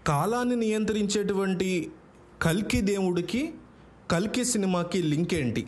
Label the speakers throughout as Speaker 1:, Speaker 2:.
Speaker 1: కాలాన్ని నియంత్రించేటువంటి కల్కి దేవుడికి కల్కి సినిమాకి లింక్ ఏంటి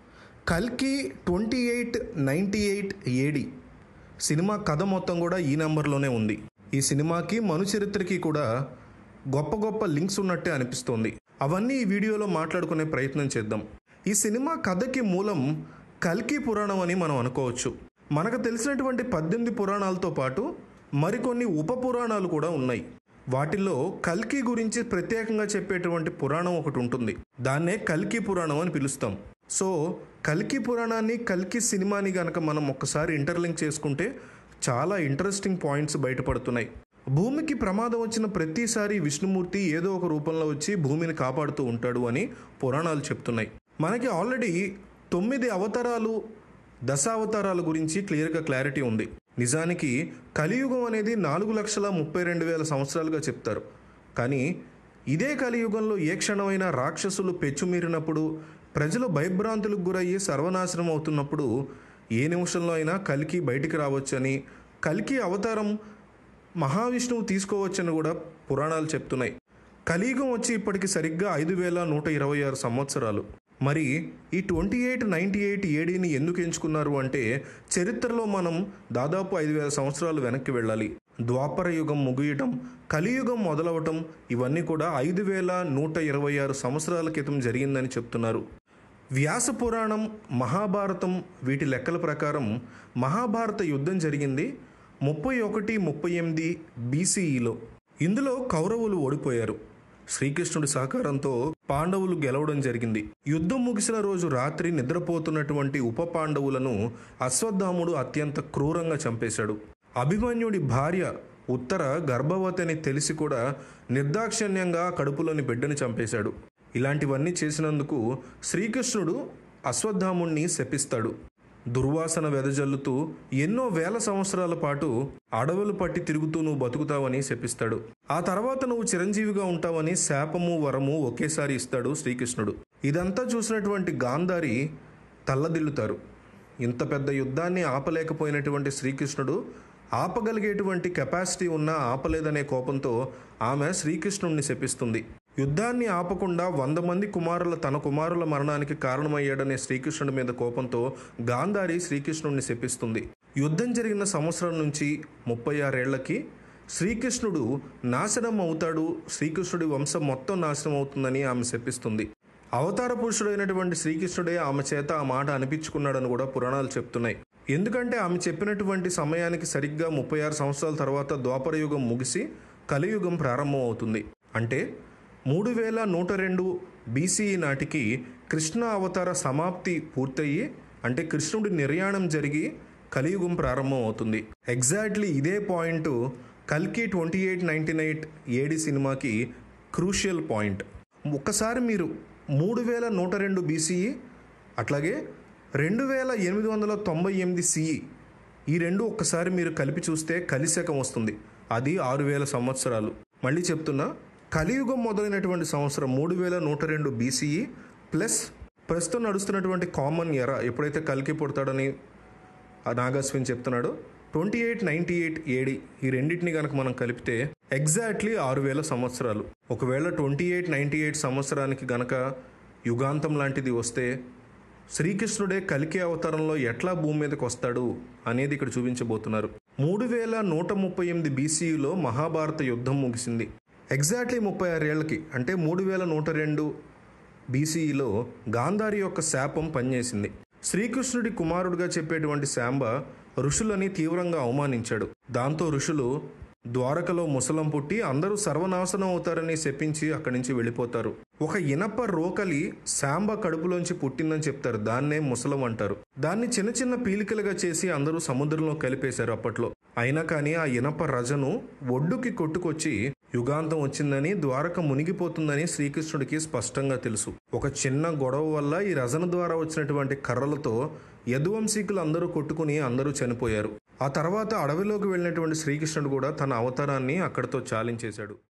Speaker 1: కల్కి twenty eight ninety eight AD సినిమా కథ మొత్తం కూడా ఈ నెంబర్లోనే ఉంది ఈ సినిమాకి మను చరిత్రకి కూడా గొప్ప గొప్ప లింక్స్ ఉన్నట్టే అనిపిస్తోంది అవన్నీ ఈ వీడియోలో మాట్లాడుకునే ప్రయత్నం చేద్దాం ఈ సినిమా కథకి మూలం కల్కి పురాణం అని మనం అనుకోవచ్చు మనకు తెలిసినటువంటి పద్దెనిమిది పురాణాలతో పాటు మరికొన్ని ఉప పురాణాలు కూడా ఉన్నాయి వాటిల్లో కల్కి గురించి ప్రత్యేకంగా చెప్పేటువంటి పురాణం ఒకటి ఉంటుంది దాన్నే కల్కి పురాణం అని పిలుస్తాం సో కల్కి పురాణాన్ని కల్కి సినిమాని గనక మనం ఒక్కసారి ఇంటర్లింక్ చేసుకుంటే చాలా ఇంట్రెస్టింగ్ పాయింట్స్ బయటపడుతున్నాయి భూమికి ప్రమాదం వచ్చిన ప్రతిసారి విష్ణుమూర్తి ఏదో ఒక రూపంలో వచ్చి భూమిని కాపాడుతూ ఉంటాడు అని పురాణాలు చెప్తున్నాయి మనకి ఆల్రెడీ తొమ్మిది అవతారాలు దశావతారాల గురించి క్లియర్గా క్లారిటీ ఉంది నిజానికి కలియుగం అనేది నాలుగు లక్షల ముప్పై రెండు వేల సంవత్సరాలుగా చెప్తారు కానీ ఇదే కలియుగంలో ఏ క్షణమైనా రాక్షసులు పెచ్చుమీరినప్పుడు ప్రజలు భయభ్రాంతులకు గురయ్యి సర్వనాశనం అవుతున్నప్పుడు ఏ నిమిషంలో అయినా కలికి బయటికి రావచ్చని కలికి అవతారం మహావిష్ణువు తీసుకోవచ్చని కూడా పురాణాలు చెప్తున్నాయి కలియుగం వచ్చి ఇప్పటికి సరిగ్గా ఐదు వేల నూట ఇరవై ఆరు సంవత్సరాలు మరి ఈ ట్వంటీ ఎయిట్ నైంటీ ఎయిట్ ఏడీని ఎందుకు ఎంచుకున్నారు అంటే చరిత్రలో మనం దాదాపు ఐదు వేల సంవత్సరాలు వెనక్కి వెళ్ళాలి ద్వాపర యుగం ముగియటం కలియుగం మొదలవటం ఇవన్నీ కూడా ఐదు వేల నూట ఇరవై ఆరు సంవత్సరాల క్రితం జరిగిందని చెప్తున్నారు వ్యాస పురాణం మహాభారతం వీటి లెక్కల ప్రకారం మహాభారత యుద్ధం జరిగింది ముప్పై ఒకటి ముప్పై ఎనిమిది బీసీఈలో ఇందులో కౌరవులు ఓడిపోయారు శ్రీకృష్ణుడి సహకారంతో పాండవులు గెలవడం జరిగింది యుద్ధం ముగిసిన రోజు రాత్రి నిద్రపోతున్నటువంటి ఉప పాండవులను అశ్వత్థాముడు అత్యంత క్రూరంగా చంపేశాడు అభిమన్యుడి భార్య ఉత్తర గర్భవతి అని తెలిసి కూడా నిర్దాక్షిణ్యంగా కడుపులోని బిడ్డని చంపేశాడు ఇలాంటివన్నీ చేసినందుకు శ్రీకృష్ణుడు అశ్వత్థాముణ్ణి శపిస్తాడు దుర్వాసన వెదజల్లుతూ ఎన్నో వేల సంవత్సరాల పాటు అడవులు పట్టి తిరుగుతూ నువ్వు బతుకుతావని శపిస్తాడు ఆ తర్వాత నువ్వు చిరంజీవిగా ఉంటావని శాపము వరము ఒకేసారి ఇస్తాడు శ్రీకృష్ణుడు ఇదంతా చూసినటువంటి గాంధారి తల్లదిల్లుతారు ఇంత పెద్ద యుద్ధాన్ని ఆపలేకపోయినటువంటి శ్రీకృష్ణుడు ఆపగలిగేటువంటి కెపాసిటీ ఉన్నా ఆపలేదనే కోపంతో ఆమె శ్రీకృష్ణుణ్ణి శపిస్తుంది యుద్ధాన్ని ఆపకుండా వంద మంది కుమారుల తన కుమారుల మరణానికి కారణమయ్యాడనే శ్రీకృష్ణుడి మీద కోపంతో గాంధారి శ్రీకృష్ణుడిని శపిస్తుంది యుద్ధం జరిగిన సంవత్సరం నుంచి ముప్పై ఆరేళ్లకి శ్రీకృష్ణుడు నాశనం అవుతాడు శ్రీకృష్ణుడి వంశం మొత్తం నాశనం అవుతుందని ఆమె శపిస్తుంది అవతార పురుషుడైనటువంటి శ్రీకృష్ణుడే ఆమె చేత ఆ మాట అనిపించుకున్నాడని కూడా పురాణాలు చెప్తున్నాయి ఎందుకంటే ఆమె చెప్పినటువంటి సమయానికి సరిగ్గా ముప్పై ఆరు సంవత్సరాల తర్వాత ద్వాపర యుగం ముగిసి కలియుగం ప్రారంభం అవుతుంది అంటే మూడు వేల నూట రెండు బీసీఈ నాటికి కృష్ణ అవతార సమాప్తి పూర్తయి అంటే కృష్ణుడి నిర్యాణం జరిగి కలియుగం ప్రారంభం అవుతుంది ఎగ్జాక్ట్లీ ఇదే పాయింట్ కల్కి twenty eight nineteen eight AD సినిమాకి క్రూషియల్ పాయింట్ ఒక్కసారి మీరు మూడు వేల నూట రెండు బీసీఈ అట్లాగే రెండు వేల ఎనిమిది వందల తొంభై ఎనిమిది సిఈ ఈ రెండు ఒక్కసారి మీరు కలిపి చూస్తే కలిశకం వస్తుంది అది ఆరు వేల సంవత్సరాలు మళ్ళీ చెప్తున్నా కలియుగం మొదలైనటువంటి సంవత్సరం మూడు వేల నూట రెండు బీసీఈ ప్లస్ ప్రస్తుతం నడుస్తున్నటువంటి కామన్ ఎరా ఎప్పుడైతే కలికి పుడతాడని ఆ నాగాశ్విన్ చెప్తున్నాడు twenty eight ninety eight AD ఈ రెండింటిని కనుక మనం కలిపితే ఎగ్జాక్ట్లీ ఆరు వేల సంవత్సరాలు ఒకవేళ ట్వంటీ ఎయిట్ నైంటీ ఎయిట్ సంవత్సరానికి గనక యుగాంతం లాంటిది వస్తే శ్రీకృష్ణుడే కలికి అవతారంలో ఎట్లా భూమి మీదకి వస్తాడు అనేది ఇక్కడ చూపించబోతున్నారు మూడు వేల నూట ముప్పై ఎనిమిది బీసీలో మహాభారత యుద్ధం ముగిసింది ఎగ్జాక్ట్లీ ముప్పై ఆరేళ్లకి అంటే మూడు వేల నూట రెండు బీసీఈలో గాంధారి యొక్క శాపం పనిచేసింది శ్రీకృష్ణుడి కుమారుడిగా చెప్పేటువంటి శాంబ ఋషులని తీవ్రంగా అవమానించాడు దాంతో ఋషులు ద్వారకలో ముసలం పుట్టి అందరూ సర్వనాశనం అవుతారని శపించి అక్కడి నుంచి వెళ్ళిపోతారు ఒక ఇనప రోకలి శాంబ కడుపులోంచి పుట్టిందని చెప్తారు దాన్నే ముసలం అంటారు దాన్ని చిన్న చిన్న పీలికలుగా చేసి అందరూ సముద్రంలో కలిపేశారు అప్పట్లో అయినా కానీ ఆ ఇనప రజను ఒడ్డుకి కొట్టుకొచ్చి యుగాంతం వచ్చిందని ద్వారక మునిగిపోతుందని శ్రీకృష్ణుడికి స్పష్టంగా తెలుసు ఒక చిన్న గొడవ వల్ల ఈ రజన ద్వారా వచ్చినటువంటి కర్రలతో యదువంశీకులు అందరూ కొట్టుకుని అందరూ చనిపోయారు ఆ తర్వాత అడవిలోకి వెళ్ళినటువంటి శ్రీకృష్ణుడు కూడా తన అవతారాన్ని అక్కడితో చాలించేశాడు